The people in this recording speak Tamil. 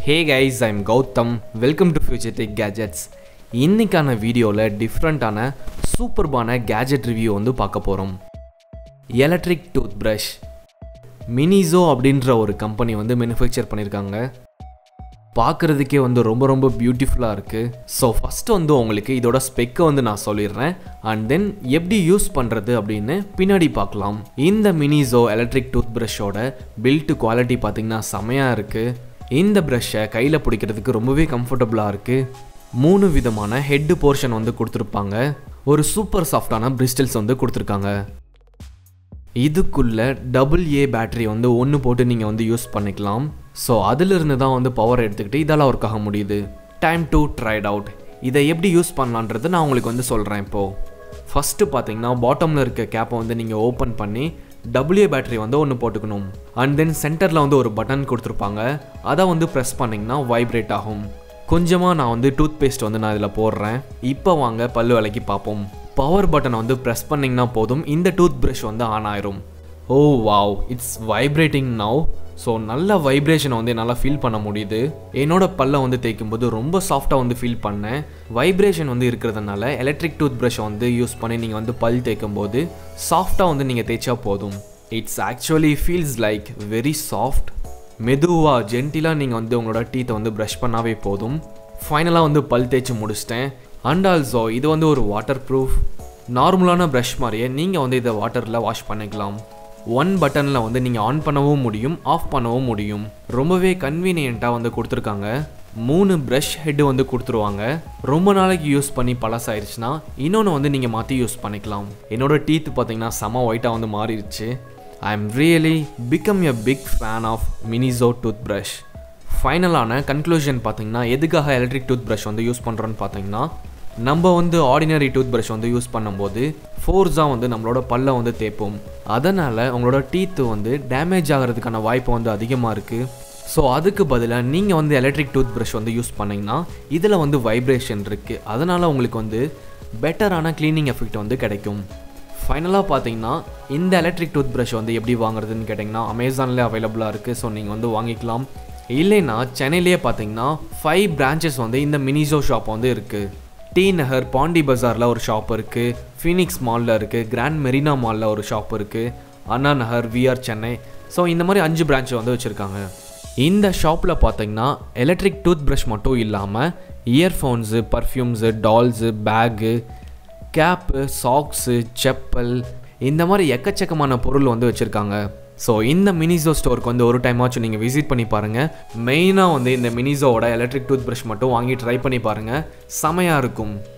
hey guys I'm Gautham welcome to future tech gadgets இன்னைக்கான வீடியோவில் டிஃப்ரெண்ட்டான சூப்பர்பான கேஜெட் ரிவ்யூ வந்து பார்க்க போகிறோம் எலக்ட்ரிக் டூத் ப்ரஷ் மினிசோ அப்படின்ற ஒரு கம்பெனி வந்து மேனுஃபேக்சர் பண்ணியிருக்காங்க பார்க்குறதுக்கே வந்து ரொம்ப ரொம்ப பியூட்டிஃபுல்லாக இருக்குது ஸோ ஃபஸ்ட்டு வந்து உங்களுக்கு இதோட ஸ்பெக்கை வந்து நான் சொல்லிடுறேன் அண்ட் தென் எப்படி யூஸ் பண்ணுறது அப்படின்னு பின்னாடி பார்க்கலாம் இந்த மினிசோ எலக்ட்ரிக் டூத் ப்ரஷோட பில்ட் குவாலிட்டி பார்த்திங்கன்னா செமையாக இருக்குது இந்த ப்ரஷ்ஷை கையில் பிடிக்கிறதுக்கு ரொம்பவே கம்ஃபர்டபுளாக இருக்குது மூணு விதமான ஹெட்டு போர்ஷன் வந்து கொடுத்துருப்பாங்க ஒரு சூப்பர் சாஃப்டான பிரிஸ்டல்ஸ் வந்து கொடுத்துருக்காங்க இதுக்குள்ள டபுள் ஏ பேட்டரி வந்து ஒன்று போட்டு நீங்கள் வந்து யூஸ் பண்ணிக்கலாம் ஸோ அதிலிருந்து தான் வந்து பவர் எடுத்துக்கிட்டு இதெல்லாம் ஒர்க் ஆக முடியுது டைம் டு ட்ரைட் அவுட் இதை எப்படி யூஸ் பண்ணலான்றது நான் உங்களுக்கு வந்து சொல்கிறேன் இப்போது ஃபஸ்ட்டு பார்த்தீங்கன்னா பாட்டமில் இருக்க கேப்பை வந்து நீங்கள் ஓப்பன் பண்ணி டபுள்யூ பேட்டரி வந்து ஒன்று போட்டுக்கணும் அண்ட் தென் சென்டரில் வந்து ஒரு பட்டன் கொடுத்துருப்பாங்க அதை வந்து ப்ரெஸ் பண்ணிங்கன்னா வைப்ரேட் ஆகும் கொஞ்சமாக நான் வந்து டூத் பேஸ்ட் வந்து நான் இதில் போடுறேன் இப்போ வாங்க பல்லு விலைக்கு பார்ப்போம் பவர் பட்டனை வந்து ப்ரெஸ் பண்ணிங்கன்னா போதும் இந்த டூத் ப்ரஷ் வந்து ஆன் ஆயிரும் oh wow it's vibrating now so நல்ல வைப்ரேஷனை வந்து என்னால் ஃபீல் பண்ண முடியுது என்னோட பல்லை வந்து தேய்க்கும் போது ரொம்ப சாஃப்டாக வந்து ஃபீல் பண்ணேன் வைப்ரேஷன் வந்து இருக்கிறதுனால எலக்ட்ரிக் டூத் ப்ரஷ் வந்து யூஸ் பண்ணி நீங்கள் வந்து பல் தேய்க்கும் போது சாஃப்டாக வந்து நீங்கள் தேய்ச்சா போதும் it's actually feels like very soft மெதுவாக ஜென்டிலாக நீங்கள் வந்து உங்களோட டீத்தை வந்து ப்ரஷ் பண்ணாவே போதும் ஃபைனலாக வந்து பல் தேய்ச்சி முடிச்சிட்டேன் அண்ட் ஆல்சோ இது வந்து ஒரு வாட்டர் ப்ரூஃப் நார்மலான ப்ரஷ் மாதிரியே நீங்கள் வந்து இதை வாட்டரில் வாஷ் பண்ணிக்கலாம் ஒன் பட்டனில் வந்து நீங்கள் ஆன் பண்ணவும் முடியும் ஆஃப் பண்ணவும் முடியும் ரொம்பவே கன்வீனியண்ட்டாக வந்து கொடுத்துருக்காங்க மூணு ப்ரஷ் ஹெட்டு வந்து கொடுத்துருவாங்க ரொம்ப நாளைக்கு யூஸ் பண்ணி பழசாயிருச்சுன்னா இன்னொன்று வந்து நீங்கள் மாற்றி யூஸ் பண்ணிக்கலாம் என்னோட டீத் பார்த்தீங்கன்னா செம ஒயிட்டாக வந்து மாறிடுச்சு I am really become a big fan of Miniso toothbrush ஃபைனலான கன்க்ளூஷன் பார்த்தீங்கன்னா எதுக்காக எலக்ட்ரிக் டூத் ப்ரஷ் வந்து யூஸ் பண்ணுறோன்னு பார்த்தீங்கன்னா நம்ம வந்து ஆர்டினரி டூத் ப்ரஷ் வந்து யூஸ் பண்ணும்போது ஃபோர்ஸாக வந்து நம்மளோட பல்லை வந்து தேய்ப்போம் அதனால் உங்களோட டீத்து வந்து டேமேஜ் ஆகிறதுக்கான வாய்ப்பு வந்து அதிகமாக இருக்குது ஸோ அதுக்கு பதிலாக நீங்கள் வந்து எலக்ட்ரிக் டூத் ப்ரஷ் வந்து யூஸ் பண்ணிங்கன்னா இதில் வந்து வைப்ரேஷன் இருக்குது அதனால் உங்களுக்கு வந்து பெட்டரான க்ளீனிங் எஃபெக்ட் வந்து கிடைக்கும் ஃபைனலாக பார்த்தீங்கன்னா இந்த எலக்ட்ரிக் டூத் ப்ரஷ் வந்து எப்படி வாங்குறதுன்னு கேட்டிங்கன்னா அமேசானில் அவைலபிளாக இருக்குது ஸோ நீங்கள் வந்து வாங்கிக்கலாம் இல்லைன்னா சென்னையிலேயே பார்த்தீங்கன்னா ஃபைவ் பிரான்ச்சஸ் வந்து இந்த மினிசோ ஷாப் வந்து இருக்குது டி நகர் பாண்டி பஜாரில் ஒரு ஷாப் இருக்குது ஃபீனிக்ஸ் மாலில் இருக்குது கிராண்ட் மெரினா மாலில் ஒரு ஷாப் இருக்குது அண்ணா நகர் விஆர் சென்னை ஸோ இந்த மாதிரி அஞ்சு பிரான்ச் வந்து வச்சுருக்காங்க இந்த ஷாப்பில் பார்த்தீங்கன்னா எலக்ட்ரிக் டூத் ப்ரஷ் மட்டும் இல்லாமல் earphones perfumes dolls bag cap socks chappal இந்த மாதிரி எக்கச்சக்கமான பொருள் வந்து வச்சுருக்காங்க ஸோ இந்த மினிசோ ஸ்டோருக்கு வந்து ஒரு டைமாச்சும் நீங்கள் விசிட் பண்ணி பாருங்கள் மெயினாக வந்து இந்த மினிசோவோட எலக்ட்ரிக் டூத் ப்ரஷ் மட்டும் வாங்கி ட்ரை பண்ணி பாருங்கள் செமையாக இருக்கும்